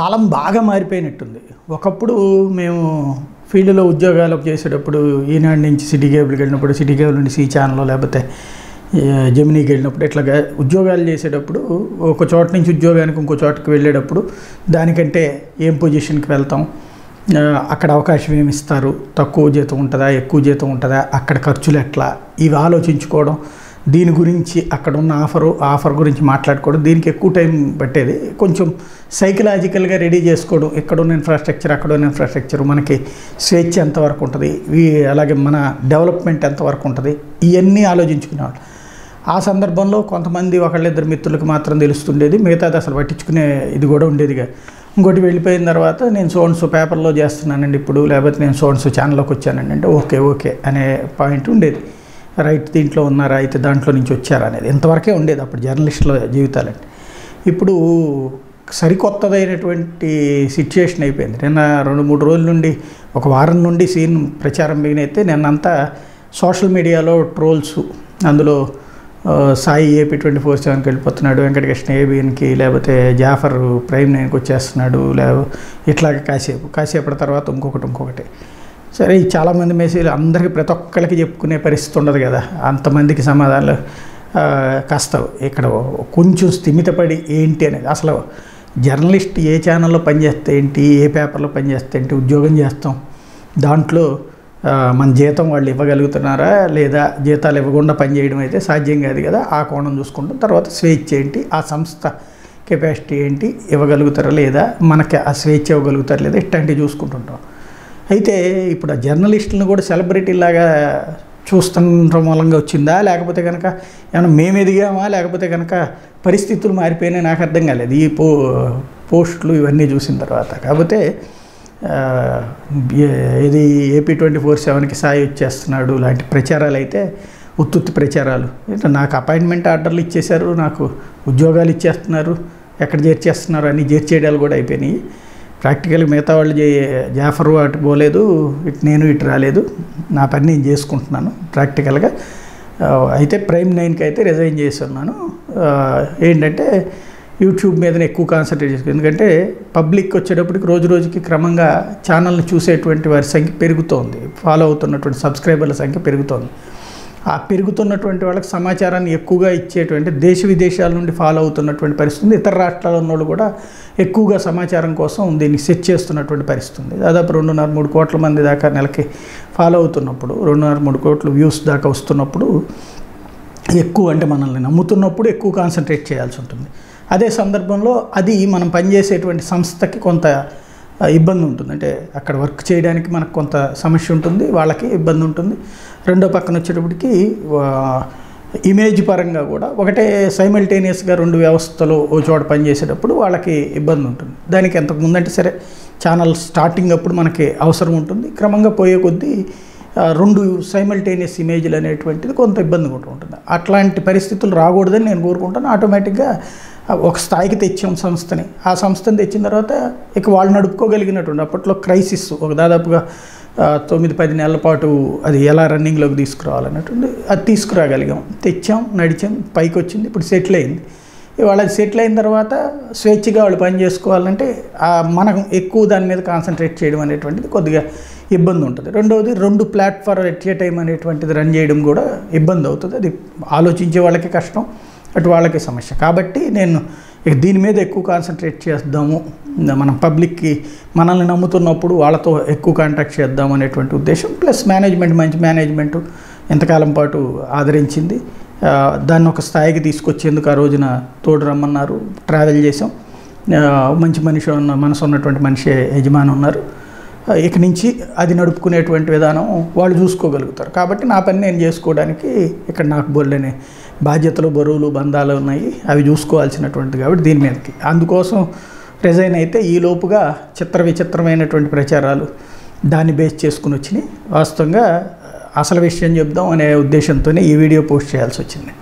కాలం బాగా మారిపోయినట్టుంది ఒకప్పుడు మేము ఫీల్డ్లో ఉద్యోగాలు చేసేటప్పుడు ఈనాడు నుంచి సిటీ కేబుల్కి వెళ్ళినప్పుడు సిటీ కేబుల్ నుండి సి ఛానల్ లేకపోతే ఏ, జెమినీకి వెళ్ళినప్పుడు ఇట్లాగా ఉద్యోగాలు చేసేటప్పుడు ఒక చోట నుంచి ఉద్యోగానికి ఇంకో చోటకి వెళ్ళేటప్పుడు దానికంటే ఏం పొజిషన్కి వెళ్తాం ఆ, అక్కడ అవకాశం ఏమి ఇస్తారు తక్కువ జీతం ఉంటుందా ఎక్కువ జీతం ఉంటుందా అక్కడ ఖర్చులు ఎట్లా ఇవి ఆలోచించుకోవడం దీని గురించి అక్కడ ఉన్న ఆఫరు ఆఫర్ గురించి మాట్లాడుకోవడం దీనికి ఎక్కువ టైం పట్టేది కొంచెం సైకలాజికల్గా రెడీ చేసుకోవడం ఇక్కడ ఉన్న ఇన్ఫ్రాస్ట్రక్చర్ అక్కడ ఉన్న ఇన్ఫ్రాస్ట్రక్చర్ మనకి స్వేచ్ఛ ఎంతవరకు ఉంటుంది ఈ- అలాగే మన డెవలప్మెంట్ ఎంతవరకు ఉంటుంది ఇవన్నీ ఆలోచించుకునేవాళ్ళు ఆ సందర్భంలో కొంతమంది ఒకళ్ళిద్దరు మిత్రులకు మాత్రం తెలుస్తుండేది మిగతాది అసలు పట్టించుకునే ఇది కూడా ఉండేదిగా ఇంకోటి వెళ్ళిపోయిన తర్వాత నేను సోన్స్ పేపర్లో చేస్తున్నానండి ఇప్పుడు లేకపోతే నేను సోన్స్ ఛానల్లోకి వచ్చానండి అంటే ఓకే ఓకే అనే పాయింట్ ఉండేది రైట్ దీంట్లో ఉన్నారా అయితే దాంట్లో నుంచి వచ్చారా అనేది ఇంతవరకే ఉండేది అప్పుడు జర్నలిస్టుల జీవితాలండి ఇప్పుడు సరికొత్తదైనటువంటి సిచ్యుయేషన్ అయిపోయింది నిన్న రెండు మూడు రోజుల నుండి ఒక వారం నుండి సీన్ ప్రచారం మిగినైతే నిన్నంతా సోషల్ మీడియాలో ట్రోల్స్ అందులో ఆ, సాయి ఏపీ ట్వంటీ ఫోర్ సెవెన్కి వెళ్ళిపోతున్నాడు వెంకటకృష్ణ ఏబిఎన్కి లేకపోతే జాఫర్ ప్రైమ్ నైన్కి వచ్చేస్తున్నాడు లేవు ఇట్లాగ కాసేపు కాసేపటి తర్వాత ఇంకొకటి ఇంకొకటి సరే ఈ చాలామంది మెసేజ్లు అందరికీ ప్రతి ఒక్కరికి చెప్పుకునే పరిస్థితి ఉండదు కదా అంతమందికి సమాధానాలు ఆ, కాస్త ఇక్కడ కొంచెం స్థిమితపడి ఏంటి అనేది అసలు జర్నలిస్ట్ ఏ ఛానల్లో పనిచేస్తే ఏంటి ఏ పేపర్లో పనిచేస్తే ఏంటి ఉద్యోగం చేస్తాం దాంట్లో ఆ, మన జీతం వాళ్ళు ఇవ్వగలుగుతున్నారా లేదా జీతాలు ఇవ్వకుండా పనిచేయడం అయితే సాధ్యం కాదు కదా ఆ కోణం చూసుకుంటాం తర్వాత స్వేచ్ఛ ఏంటి ఆ సంస్థ కెపాసిటీ ఏంటి ఇవ్వగలుగుతారా లేదా మనకి ఆ స్వేచ్ఛ ఇవ్వగలుగుతారా లేదా ఇట్లాంటివి చూసుకుంటుంటాం అయితే ఇప్పుడు ఆ జర్నలిస్టులను కూడా సెలబ్రిటీలాగా చూస్తుండడం మూలంగా వచ్చిందా లేకపోతే కనుక ఏమైనా మేము ఎదిగామా లేకపోతే కనుక పరిస్థితులు మారిపోయినాయి నాకు అర్థం కాలేదు ఈ పో పోస్టులు ఇవన్నీ చూసిన తర్వాత కాకపోతే ఆ, ఏ- ఇది ఏపీ ట్వంటీ ఫోర్ సెవెన్కి సాయి వచ్చేస్తున్నాడు లాంటి ప్రచారాలు అయితే ఉత్తుత్తి ప్రచారాలు అంటే నాకు అపాయింట్మెంట్ ఆర్డర్లు ఇచ్చేశారు నాకు ఉద్యోగాలు ఇచ్చేస్తున్నారు ఎక్కడ చేర్చేస్తున్నారు అన్ని చేర్చేయడాలు కూడా అయిపోయినాయి ప్రాక్టికల్గా మిగతా వాళ్ళు చే జాఫరు అటు పోలేదు ఇటు నేను ఇటు రాలేదు నా పని నేను చేసుకుంటున్నాను ప్రాక్టికల్గా ఆ, అయితే ప్రైమ్ నైన్కి అయితే రిజైన్ చేస్తున్నాను ఆ, ఏంటంటే యూట్యూబ్ మీదనే ఎక్కువ కాన్సన్ట్రేట్ చేసుకుని ఎందుకంటే పబ్లిక్ వచ్చేటప్పటికి రోజు రోజుకి క్రమంగా ఛానల్ని చూసేటువంటి వారి సంఖ్య పెరుగుతోంది ఫాలో అవుతున్నటువంటి సబ్స్క్రైబర్ల సంఖ్య పెరుగుతోంది ఆ పెరుగుతున్నటువంటి వాళ్ళకి సమాచారాన్ని ఎక్కువగా ఇచ్చేటువంటి దేశ విదేశాల నుండి ఫాలో అవుతున్నటువంటి పరిస్థితి ఉంది ఇతర రాష్ట్రాల ఉన్న వాళ్ళు కూడా ఎక్కువగా సమాచారం కోసం దీన్ని సెట్ చేస్తున్నటువంటి పరిస్థితి ఉంది దాదాపు రెండున్నర మూడు కోట్ల మంది దాకా నెలకి ఫాలో అవుతున్నప్పుడు రెండున్నర మూడు కోట్ల వ్యూస్ దాకా వస్తున్నప్పుడు ఎక్కువ అంటే మనల్ని నమ్ముతున్నప్పుడు ఎక్కువ కాన్సన్ట్రేట్ చేయాల్సి ఉంటుంది అదే సందర్భంలో అది మనం పనిచేసేటువంటి సంస్థకి కొంత ఆ, ఇబ్బంది ఉంటుంది అంటే అక్కడ వర్క్ చేయడానికి మనకు కొంత సమస్య ఉంటుంది వాళ్ళకి ఇబ్బంది ఉంటుంది రెండో పక్కన వచ్చేటప్పటికి ఆ, ఇమేజ్ పరంగా కూడా ఒకటే సైమల్టేనియస్గా రెండు వ్యవస్థలు ఓ చోట పనిచేసేటప్పుడు వాళ్ళకి ఇబ్బంది ఉంటుంది దానికి ఎంతకు ముందంటే సరే ఛానల్ స్టార్టింగ్ అప్పుడు మనకి అవసరం ఉంటుంది క్రమంగా పోయే కొద్దీ ఆ, రెండు సైమల్టేనియస్ ఇమేజ్లు అనేటువంటిది కొంత ఇబ్బంది కూడా ఉంటుంది అట్లాంటి పరిస్థితులు రాకూడదని నేను కోరుకుంటాను ఆటోమేటిక్గా ఆ, ఒక స్థాయికి తెచ్చాం సంస్థని ఆ సంస్థని తెచ్చిన తర్వాత ఇక వాళ్ళు నడుపుకోగలిగినటువంటి అప్పట్లో క్రైసిస్ ఒక దాదాపుగా ఆ, తొమ్మిది పది నెలల పాటు అది ఎలా రన్నింగ్లోకి తీసుకురావాలన్నటువంటి అది తీసుకురాగలిగాం తెచ్చాం నడిచాం పైకి వచ్చింది ఇప్పుడు సెటిల్ అయింది ఇవాళ అది సెటిల్ అయిన తర్వాత స్వేచ్ఛగా వాళ్ళు పని చేసుకోవాలంటే ఆ మనం ఎక్కువ దాని మీద కాన్సన్ట్రేట్ చేయడం అనేటువంటిది కొద్దిగా ఇబ్బంది ఉంటుంది రెండవది రెండు ప్లాట్ఫామ్ ఎట్ ఏ టైం అనేటువంటిది రన్ చేయడం కూడా ఇబ్బంది అవుతుంది అది ఆలోచించే వాళ్ళకి కష్టం అటు వాళ్ళకి సమస్య కాబట్టి నేను ఇక దీని మీద ఎక్కువ కాన్సన్ట్రేట్ చేద్దాము మనం పబ్లిక్కి మనల్ని నమ్ముతున్నప్పుడు వాళ్ళతో ఎక్కువ కాంటాక్ట్ చేద్దాం అనేటువంటి ఉద్దేశం ప్లస్ మేనేజ్మెంట్ మంచి మేనేజ్మెంట్ ఎంతకాలం పాటు ఆదరించింది ఆ, దాన్ని ఒక స్థాయికి తీసుకొచ్చేందుకు ఆ రోజున తోడు రమ్మన్నారు ట్రావెల్ చేసాం ఆ, మంచి మనిషి ఉన్న మనసు ఉన్నటువంటి మనిషి యజమాని ఉన్నారు ఆ, ఇక నుంచి అది నడుపుకునేటువంటి విధానం వాళ్ళు చూసుకోగలుగుతారు కాబట్టి నా పని నేను చేసుకోవడానికి ఇక్కడ నాకు బోల్డని బాధ్యతలు బరువులు బంధాలు ఉన్నాయి అవి చూసుకోవాల్సినటువంటిది కాబట్టి దీని మీదకి అందుకోసం రిజైన్ అయితే ఈ లోపుగా చిత్ర విచిత్రమైనటువంటి ప్రచారాలు దాన్ని బేస్ చేసుకుని వచ్చినాయి వాస్తవంగా అసలు విషయం చెప్దాం అనే ఉద్దేశంతోనే ఈ వీడియో పోస్ట్ చేయాల్సి వచ్చింది